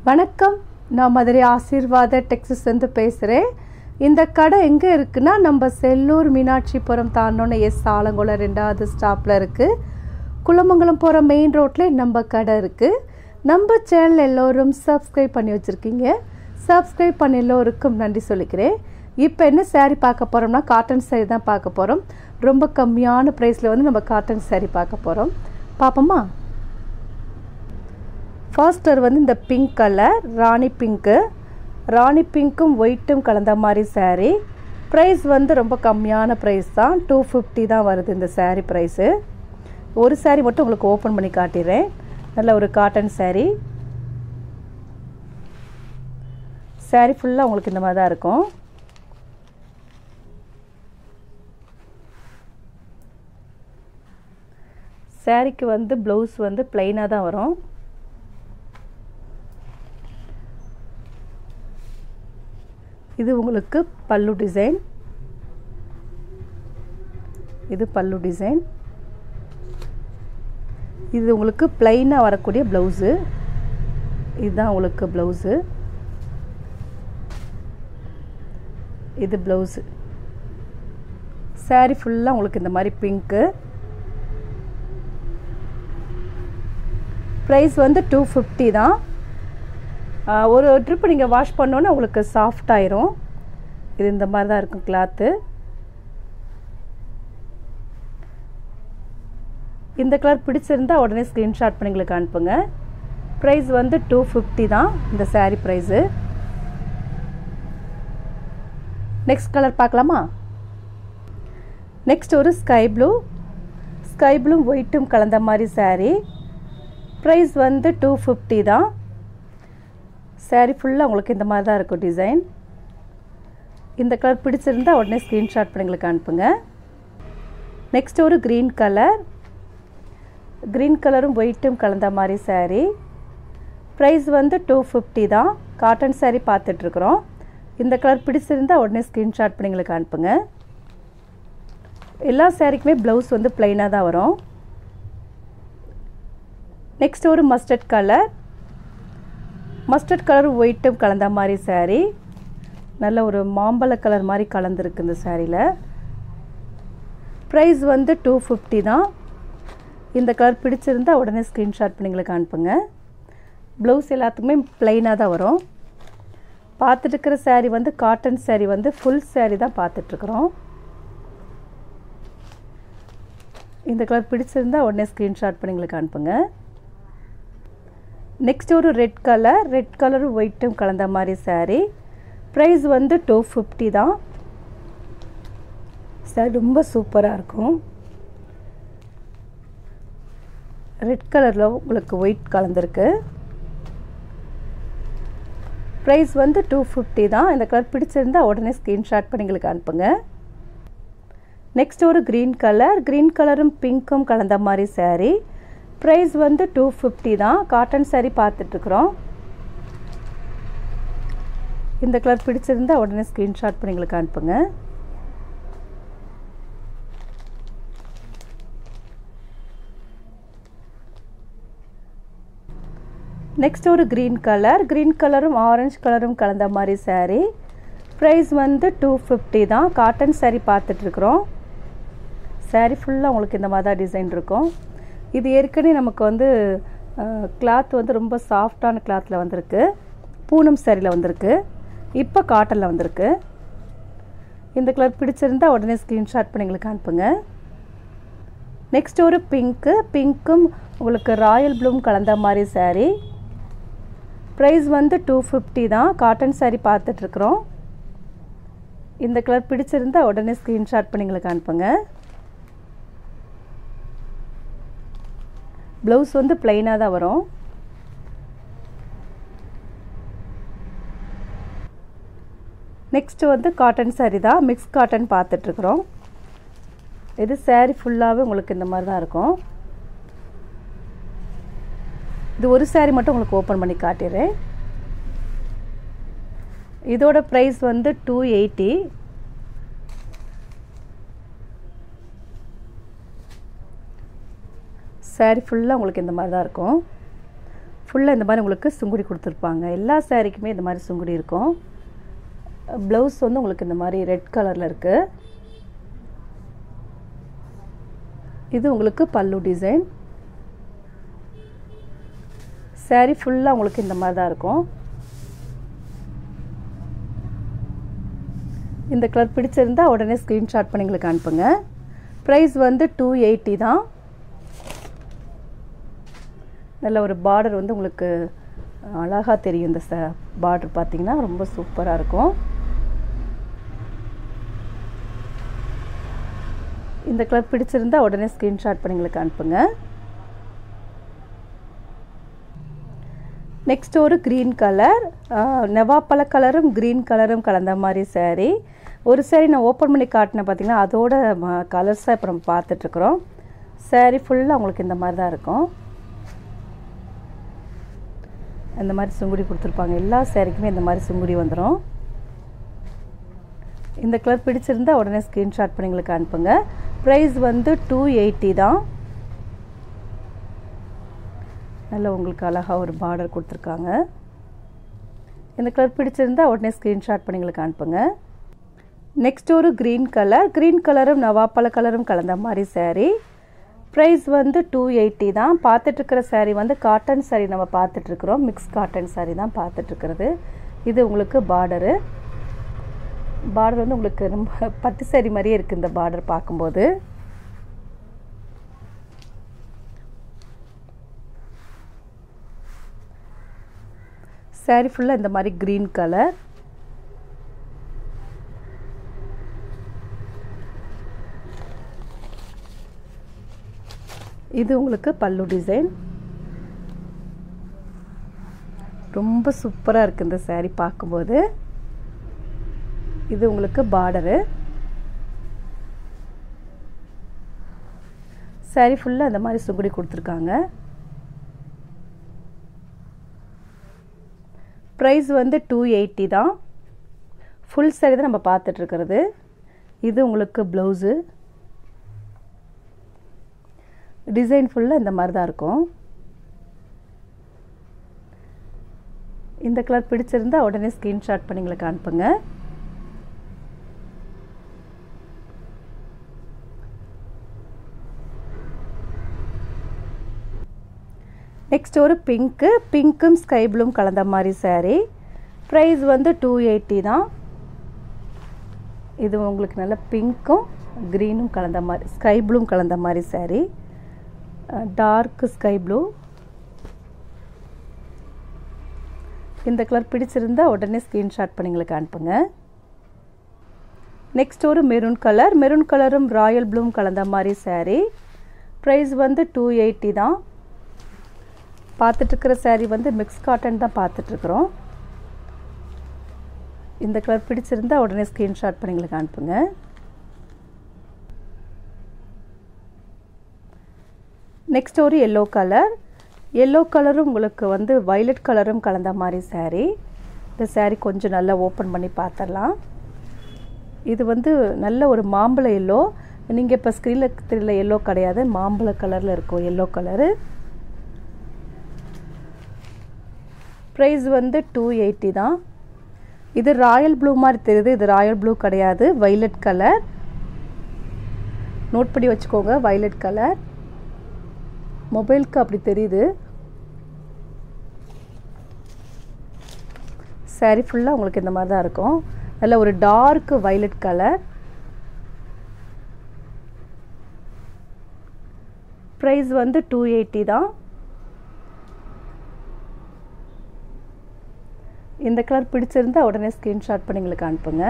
வணக்கம் நான் மதுரை ஆசீர்வாத டெக்ஸஸ்லேருந்து பேசுகிறேன் இந்த கடை எங்கே இருக்குன்னா நம்ம செல்லூர் மீனாட்சிபுரம் தாண்டோன்னு எஸ் ஆலங்குளம் ரெண்டாவது ஸ்டாப்பில் இருக்குது குளமங்கலம் போகிற மெயின் ரோட்ல நம்ம கடை இருக்குது நம்ம சேனல் எல்லோரும் சப்ஸ்கிரைப் பண்ணி வச்சுருக்கீங்க சப்ஸ்கிரைப் பண்ண எல்லோருக்கும் நன்றி சொல்லிக்கிறேன் இப்போ என்ன saree பார்க்க போகிறோம்னா காட்டன் saree தான் பார்க்க போகிறோம் ரொம்ப கம்மியான ப்ரைஸில் வந்து நம்ம காட்டன் saree பார்க்க போகிறோம் பார்ப்போமா ஃபர்ஸ்டர் வந்து இந்த pink colour rani pink rani பிங்க்கும் ஒயிட்டும் கலந்த மாதிரி saree ப்ரைஸ் வந்து ரொம்ப கம்மியான ப்ரைஸ் தான் டூ ஃபிஃப்டி தான் வருது இந்த saree ப்ரைஸு ஒரு saree மட்டும் உங்களுக்கு ஓப்பன் பண்ணி காட்டிடுறேன் நல்ல ஒரு காட்டன் saree saree ஃபுல்லாக உங்களுக்கு இந்த மாதிரி தான் இருக்கும் சாரீக்கு வந்து ப்ளவுஸ் வந்து ப்ளைனாக தான் வரும் இது உங்களுக்கு பல்லு டிசைன் இது பல்லு டிசைன் இது உங்களுக்கு ப்ளைனாக வரக்கூடிய ப்ளவுஸு இதுதான் உங்களுக்கு ப்ளவுஸு இது ப்ளவுஸு சாரீ ஃபுல்லாக உங்களுக்கு இந்த மாதிரி பிங்க்கு ப்ரைஸ் வந்து டூ ஃபிஃப்டி தான் ஒரு ட்ரிப் நீங்கள் வாஷ் பண்ணோன்னே உங்களுக்கு சாஃப்ட் ஆயிரும் இது இந்த மாதிரி தான் இருக்கும் கிளாத்து இந்த கலர் பிடிச்சிருந்தா உடனே ஸ்க்ரீன்ஷாட் பண்ணி எங்களுக்கு அனுப்புங்க ப்ரைஸ் வந்து டூ ஃபிஃப்டி தான் இந்த சாரீ ப்ரைஸு நெக்ஸ்ட் கலர் பார்க்கலாமா நெக்ஸ்ட் ஒரு ஸ்கை ப்ளூ ஸ்கை ப்ளூ ஒயிட்டும் கலந்த மாதிரி சாரீ ப்ரைஸ் வந்து டூ ஃபிஃப்டி தான் சாரீ ஃபுல்லாக உங்களுக்கு இந்த மாதிரி தான் இருக்கும் டிசைன் இந்த கலர் பிடிச்சிருந்தா உடனே ஸ்க்ரீன்ஷாட் பண்ணி எங்களுக்கு அனுப்புங்க நெக்ஸ்ட் ஒரு க்ரீன் கலர் க்ரீன் கலரும் ஒயிட்டும் கலந்த மாதிரி சாரீ ப்ரைஸ் வந்து டூ ஃபிஃப்டி தான் காட்டன் சாரீ பார்த்துட்ருக்குறோம் இந்த கலர் பிடிச்சிருந்தா உடனே ஸ்க்ரீன்ஷாட் பண்ணி எங்களுக்கு அனுப்புங்க எல்லா சாரீக்குமே ப்ளவுஸ் வந்து ப்ளைனாக தான் வரும் நெக்ஸ்ட் ஒரு மஸ்டர்ட் கலர் மஸ்டர்ட் கலர் ஒயிட்டும் கலந்த மாதிரி சாரீ நல்ல ஒரு மாம்பழ கலர் மாதிரி கலந்துருக்கு இந்த சாரியில் ப்ரைஸ் வந்து டூ ஃபிஃப்டி தான் இந்த கலர் பிடிச்சிருந்தா உடனே ஸ்க்ரீன்ஷாட் பண்ணி எங்களுக்கு அனுப்புங்க ப்ளவுஸ் எல்லாத்துக்குமே ப்ளைனாக தான் வரும் பார்த்துட்டு இருக்கிற சாரீ வந்து காட்டன் சாரீ வந்து ஃபுல் சாரீ தான் பார்த்துட்ருக்குறோம் இந்த கலர் பிடிச்சிருந்தா உடனே ஸ்க்ரீன்ஷாட் பண்ணி எங்களுக்கு அனுப்புங்க நெக்ஸ்ட் ஒரு ரெட் கலர் ரெட் கலரும் ஒயிட்டும் கலந்த மாதிரி சாரீ ப்ரைஸ் வந்து டூ ஃபிஃப்டி தான் சாரி ரொம்ப சூப்பராக இருக்கும் ரெட் கலரில் உங்களுக்கு ஒயிட் கலந்துருக்கு ப்ரைஸ் வந்து டூ ஃபிஃப்டி தான் இந்த கலர் பிடிச்சிருந்தா உடனே ஸ்க்ரீன்ஷாட் பண்ணி எங்களுக்கு அனுப்புங்க நெக்ஸ்ட் ஒரு க்ரீன் கலர் க்ரீன் கலரும் பிங்க்கும் கலந்த மாதிரி சாரீ ப்ரைஸ் வந்து டூ ஃபிஃப்டி தான் காட்டன் சாரீ பார்த்துட்ருக்குறோம் இந்த கலர் பிடிச்சிருந்தா உடனே ஸ்க்ரீன்ஷாட் பண்ணி எங்களுக்கு அனுப்புங்க நெக்ஸ்ட் ஒரு க்ரீன் கலர் க்ரீன் கலரும் ஆரஞ்சு கலரும் கலந்த மாதிரி சாரீ ப்ரைஸ் வந்து டூ ஃபிஃப்டி தான் காட்டன் சாரீ பார்த்துட்ருக்குறோம் சாரீ ஃபுல்லாக உங்களுக்கு இந்த மாதிரி தான் டிசைன் இருக்கும் இது ஏற்கனவே நமக்கு வந்து கிளாத் வந்து ரொம்ப சாஃப்டான கிளாத்தில் வந்திருக்கு பூனம் சாரியில் வந்திருக்கு இப்போ காட்டனில் வந்திருக்கு இந்த கலர் பிடிச்சிருந்தா உடனே ஸ்க்ரீன்ஷாட் பண்ணி எங்களுக்கு அனுப்புங்க நெக்ஸ்ட் ஒரு பிங்க்கு பிங்க்கும் உங்களுக்கு ராயல் ப்ளூம் கலந்த மாதிரி சாரீ ப்ரைஸ் வந்து டூ ஃபிஃப்டி தான் காட்டன் சாரீ பார்த்துட்ருக்குறோம் இந்த கலர் பிடிச்சிருந்தா உடனே ஸ்க்ரீன்ஷாட் பண்ணி எங்களுக்கு அனுப்புங்க ப்ளவுஸ் வந்து ப்ளைனாக தான் வரும் நெக்ஸ்ட்டு வந்து காட்டன் சாரீ தான் மிக்ஸ் காட்டன் பார்த்துட்ருக்குறோம் இது சாரீ ஃபுல்லாகவே உங்களுக்கு இந்த மாதிரி தான் இருக்கும் இது ஒரு சாரீ மட்டும் உங்களுக்கு ஓப்பன் பண்ணி காட்டிடுறேன் இதோட ப்ரைஸ் வந்து டூ எயிட்டி சாரீ ஃபுல்லாக உங்களுக்கு இந்த மாதிரி தான் இருக்கும் ஃபுல்லாக இந்த மாதிரி உங்களுக்கு சுங்குடி கொடுத்துருப்பாங்க எல்லா சாரீக்குமே இந்த மாதிரி சுங்குடி இருக்கும் ப்ளவுஸ் வந்து உங்களுக்கு இந்த மாதிரி ரெட் கலரில் இருக்குது இது உங்களுக்கு பல்லு டிசைன் சாரீ ஃபுல்லாக உங்களுக்கு இந்த மாதிரி தான் இருக்கும் இந்த கலர் பிடிச்சிருந்தா உடனே ஸ்க்ரீன்ஷாட் பண்ணி எங்களுக்கு அனுப்புங்க ப்ரைஸ் வந்து டூ எயிட்டி தான் நல்ல ஒரு பார்டர் வந்து உங்களுக்கு அழகாக தெரியும் இந்த ச பார்டர் பார்த்தீங்கன்னா ரொம்ப சூப்பராக இருக்கும் இந்த கலர் பிடிச்சிருந்தா உடனே ஸ்க்ரீன்ஷாட் பண்ணி எங்களுக்கு அனுப்புங்க நெக்ஸ்ட் ஒரு க்ரீன் கலர் நெவாப்பழ கலரும் க்ரீன் கலரும் கலந்த மாதிரி சாரீ ஒரு சாரீ நான் ஓப்பன் பண்ணி காட்டினேன் பார்த்தீங்கன்னா அதோட கலர்ஸாக இப்போ நம்ம பார்த்துட்ருக்குறோம் சாரீ ஃபுல்லாக உங்களுக்கு இந்த மாதிரி தான் இருக்கும் இந்த மாதிரி சுங்குடி கொடுத்துருப்பாங்க எல்லா சாரீக்குமே இந்த மாதிரி சுங்குடி வந்துடும் இந்த கலர் பிடிச்சிருந்தா உடனே ஸ்க்ரீன்ஷாட் பண்ணி எங்களுக்கு அனுப்புங்க ப்ரைஸ் வந்து டூ எயிட்டி தான் நல்ல உங்களுக்கு அழகாக ஒரு பார்டர் கொடுத்துருக்காங்க இந்த கலர் பிடிச்சிருந்தா உடனே ஸ்க்ரீன்ஷாட் பண்ணி எங்களுக்கு அனுப்புங்க நெக்ஸ்ட் ஒரு க்ரீன் கலர் க்ரீன் கலரும் நவாப்பழ கலரும் கலந்த மாதிரி சாரீ ப்ரைஸ் வந்து டூ எயிட்டி தான் பார்த்துட்ருக்கிற சாரீ வந்து காட்டன் சாரீ நம்ம பார்த்துட்ருக்குறோம் மிக்ஸ் காட்டன் சாரீ தான் பார்த்துட்ருக்கிறது இது உங்களுக்கு பார்டரு பார்டர் வந்து உங்களுக்கு ரொம்ப பட்டு சாரி மாதிரியே இருக்குது இந்த பார்டர் பார்க்கும்போது சாரீ ஃபுல்லாக இந்த மாதிரி க்ரீன் கலர் இது உங்களுக்கு பல்லு டிசைன் ரொம்ப சூப்பராக இருக்குது இந்த சாரீ பார்க்கும்போது இது உங்களுக்கு பார்டரு சாரீ ஃபுல்லாக அந்த மாதிரி சுகுடி கொடுத்துருக்காங்க ப்ரைஸ் வந்து டூ எயிட்டி தான் ஃபுல் சாரீ தான் நம்ம பார்த்துட்ருக்கிறது இது உங்களுக்கு ப்ளவுஸு டிசைன் ஃபுல்லாக இந்த மாதிரி தான் இருக்கும் இந்த கலர் பிடிச்சிருந்தா உடனே ஸ்க்ரீன்ஷாட் பண்ணி எங்களுக்கு அனுப்புங்க நெக்ஸ்ட் ஒரு பிங்க்கு பிங்க்கும் ஸ்கை ப்ளூம் கலந்த மாதிரி சாரீ ப்ரைஸ் வந்து டூ எயிட்டி தான் இது உங்களுக்கு நல்ல பிங்க்கும் க்ரீனும் கலந்த மாதிரி ஸ்கை ப்ளூம் கலந்த மாதிரி சாரீ டார்க் ஸ்கை ப்ளூ இந்த கலர் பிடிச்சிருந்தா உடனே ஸ்க்ரீன்ஷாட் பண்ணி எங்களுக்கு அனுப்புங்க நெக்ஸ்ட் ஒரு மெரூன் கலர் மெரூன் கலரும் ராயல் ப்ளூம் கலந்த மாதிரி சாரீ ப்ரைஸ் வந்து டூ எயிட்டி தான் பார்த்துட்ருக்கிற சாரீ வந்து மிக்ஸ் காட்டன் தான் பார்த்துட்ருக்குறோம் இந்த கலர் பிடிச்சிருந்தா உடனே ஸ்க்ரீன்ஷாட் பண்ணி எங்களுக்கு அனுப்புங்க நெக்ஸ்ட் ஒரு எல்லோ கலர் எல்லோ கலரும் உங்களுக்கு வந்து வைலட் கலரும் கலந்த மாதிரி சாரீ இந்த சாரீ கொஞ்சம் நல்லா ஓப்பன் பண்ணி பார்த்துடலாம் இது வந்து நல்ல ஒரு மாம்பழ எல்லோ நீங்கள் இப்போ ஸ்க்ரீனில் தெரியல எல்லோ கிடையாது மாம்பழ கலரில் இருக்கும் எல்லோ கலரு ப்ரைஸ் வந்து டூ எயிட்டி தான் இது ராயல் ப்ளூ மாதிரி தெரியுது இது ராயல் ப்ளூ கிடையாது வைலட் கலர் நோட் பண்ணி வச்சுக்கோங்க வைலட் கலர் மொபைலுக்கு அப்படி தெரியுது சாரீ ஃபுல்லாக உங்களுக்கு இந்த மாதிரி தான் இருக்கும் நல்ல ஒரு டார்க் வைலட் கலர் ப்ரைஸ் வந்து டூ எயிட்டி தான் இந்த கலர் பிடிச்சிருந்தா உடனே ஸ்க்ரீன்ஷாட் பண்ணி எங்களுக்கு அனுப்புங்க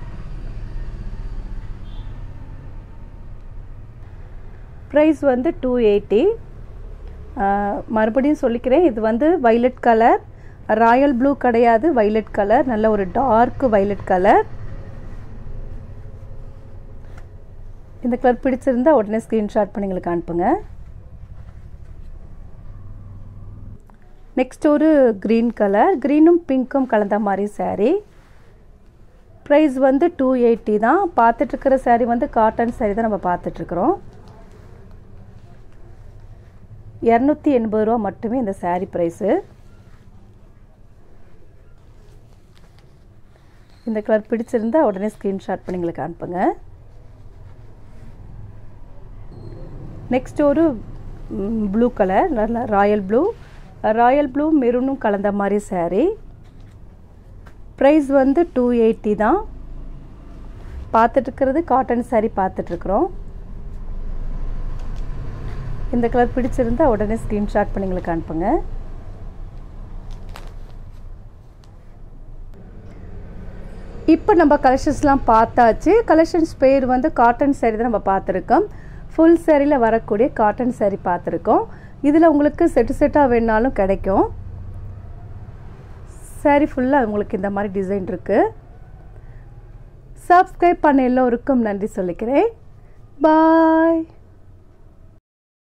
ப்ரைஸ் வந்து டூ எயிட்டி மறுபடியும் சொல்லிக்கிறேன் இது வந்து வைலட் கலர் ராயல் ப்ளூ கிடையாது வைலட் கலர் நல்ல ஒரு டார்க் வைலட் கலர் இந்த கலர் பிடிச்சிருந்தா உடனே ஸ்க்ரீன்ஷாட் பண்ணி எங்களுக்கு அனுப்புங்க நெக்ஸ்ட் ஒரு க்ரீன் கலர் க்ரீனும் பிங்க்கும் கலந்த மாதிரி சாரீ ப்ரைஸ் வந்து டூ எயிட்டி தான் பார்த்துட்ருக்கிற சாரீ வந்து காட்டன் சாரீ தான் நம்ம பார்த்துட்ருக்குறோம் இரநூத்தி எண்பது ரூபா மட்டுமே இந்த சாரீ ப்ரைஸு இந்த கலர் பிடிச்சிருந்தா உடனே ஸ்க்ரீன்ஷாட் பண்ணி எங்களுக்கு அனுப்புங்க நெக்ஸ்ட் ஒரு ப்ளூ கலர் நல்ல ராயல் ப்ளூ ராயல் ப்ளூ மெரூனும் கலந்த மாதிரி சாரீ ப்ரைஸ் வந்து டூ எயிட்டி தான் பார்த்துட்ருக்கிறது காட்டன் சாரீ பார்த்துட்ருக்குறோம் இந்த கலர் பிடிச்சிருந்தா உடனே ஸ்க்ரீன்ஷாட் பண்ணி எங்களுக்கு அனுப்புங்க இப்போ நம்ம கலெக்ஷன்ஸ்லாம் பார்த்தாச்சு கலெக்ஷன்ஸ் பேர் வந்து காட்டன் சாரீ தான் நம்ம பார்த்துருக்கோம் ஃபுல் சாரியில் வரக்கூடிய காட்டன் சாரீ பார்த்துருக்கோம் இதில் உங்களுக்கு செட்டு செட்டாக வேணாலும் கிடைக்கும் சாரீ ஃபுல்லாக உங்களுக்கு இந்த மாதிரி டிசைன் இருக்குது சப்ஸ்கிரைப் பண்ண எல்லோருக்கும் நன்றி சொல்லிக்கிறேன் பாய்